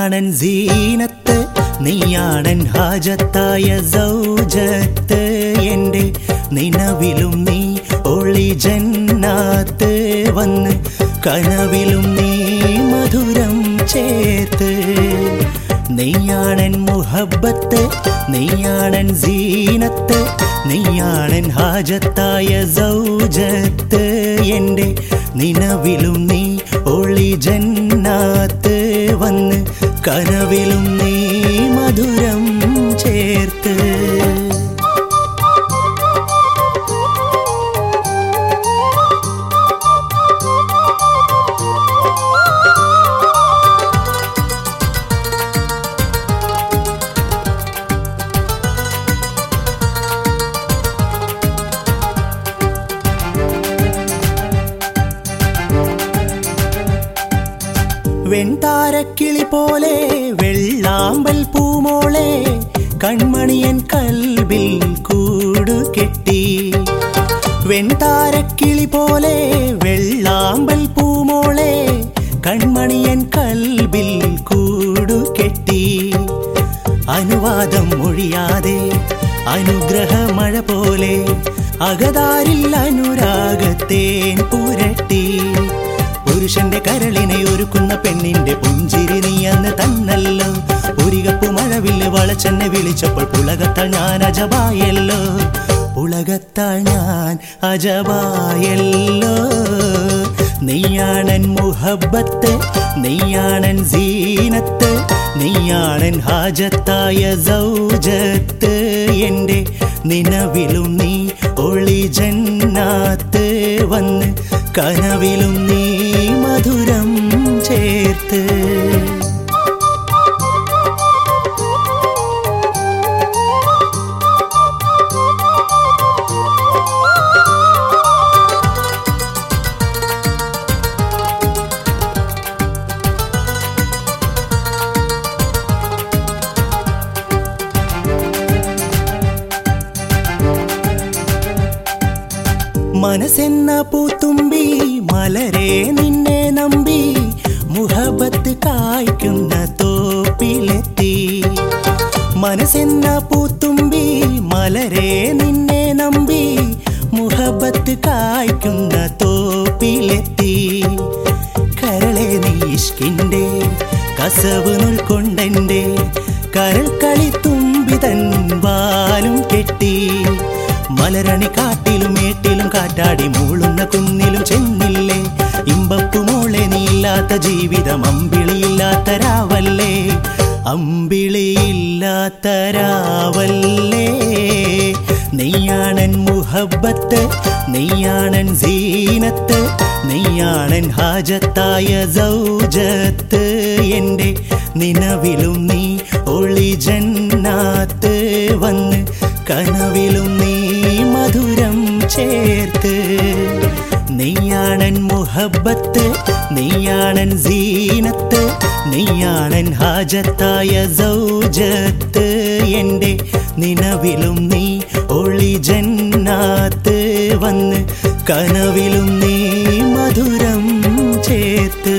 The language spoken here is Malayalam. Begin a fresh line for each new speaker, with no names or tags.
നീയാണൻ സീനത്ത് നീയാണൻ ഹാജത്തായ സൗജത്ത് എൻ്റെ നിലവിലും നീ ഒളി ജന്നാത്ത് വന്ന് കനവിലും നീ മധുരം ചേർത്ത് നീയാണൻ മുഹബത്ത് നീയാണൻ സീനത്ത് നീയാണൻ ഹാജത്തായ സൗജത്ത് എൻ്റെ നിലവിലും നീ ഒളി ജന്നാത്ത് വന്ന് കനവിലും നീ മധുരം ചേർത്ത് വെൺതാരക്കിളി പോലെ വെള്ളാമ്പൽ പൂമോളെ കൺമണിയൻ കൽവിൽ കൂടു കെട്ടി വെൺതാരക്കിളി പോലെ വെള്ളാമ്പൽ പൂമോളെ കൺമണിയൻ കൽവിൽ കൂടു കെട്ടി അനുവാദം മൊഴിയാതെ അനുഗ്രഹ മഴ പോലെ അകതാരിൽ അനുരാഗത്തേൻ പുരട്ടി പുരുഷന്റെ കരളിനെ ഒരുക്കുന്ന പെണ്ണിന്റെ പുഞ്ചിരി നീ അന്ന് തന്നല്ലോ ഒരു കപ്പ് മഴവില്ല് വളച്ചെന്നെ വിളിച്ചപ്പോൾ പുളകത്താൽ ഞാൻ അജബായല്ലോ പുളകത്താൽ ഞാൻ അജബായല്ലോ നീയാണൻ മുഹബത്ത് നീയാണൻ സീനത്ത് നീയാണൻ ഹാജത്തായ സൗജത്ത് എൻ്റെ നിലവിലും നീ ഒളി ജന്നാത്ത് വന്ന് കനവിലും നീ മധുരം ചേർത്ത് മനസ്സെന്ന പൂത്തുമ്പി മലരെ നിന്നെ നമ്പി മുഹബത്ത് കായ്ക്കുന്ന തോപ്പിലെത്തി മനസ്സെന്ന പൂത്തുമ്പി മലരെ നിന്നെ നമ്പി മുഹബത്ത് കായ്ക്കുന്ന തോപ്പിലെത്തി കരളെ നീ ഇഷ്കിന്റെ കസവ് ഉൾക്കൊണ്ടെന്റെ കരൾ കളി തുമ്പി തൻ വാലും കെട്ടി മലരണി കാട്ടിലും മേട്ടിലും കാറ്റാടി മൂളുന്ന കുന്നിലും ചെന്നില്ലേ ഇമ്പപ്പുമോളെ നീയില്ലാത്ത ജീവിതം അമ്പിളിയില്ലാത്ത രാവല്ലേ അമ്പിളിയില്ലാത്ത രാവല്ലേ നെയ്യാണൻ മുഹബത്ത് നെയ്യാണൻ സീനത്ത് നെയ്യാണൻ ഹാജത്തായ സൗജത്ത് എൻ്റെ നിലവിലും നീ ഒളി ജന്നാത്ത് വന്ന് കനവിലും നീ മധുരം ചേർത്ത് നെയ്യാണൻ മുഹബത്ത് നെയ്യാണൻ സീനത്ത് നെയ്യാണൻ ഹാജത്തായ സൗജത്ത് എൻ്റെ നിലവിലും നീ ഒളി ജന്നാത്ത് വന്ന് കനവിലും നീ മധുരം ചേർത്ത്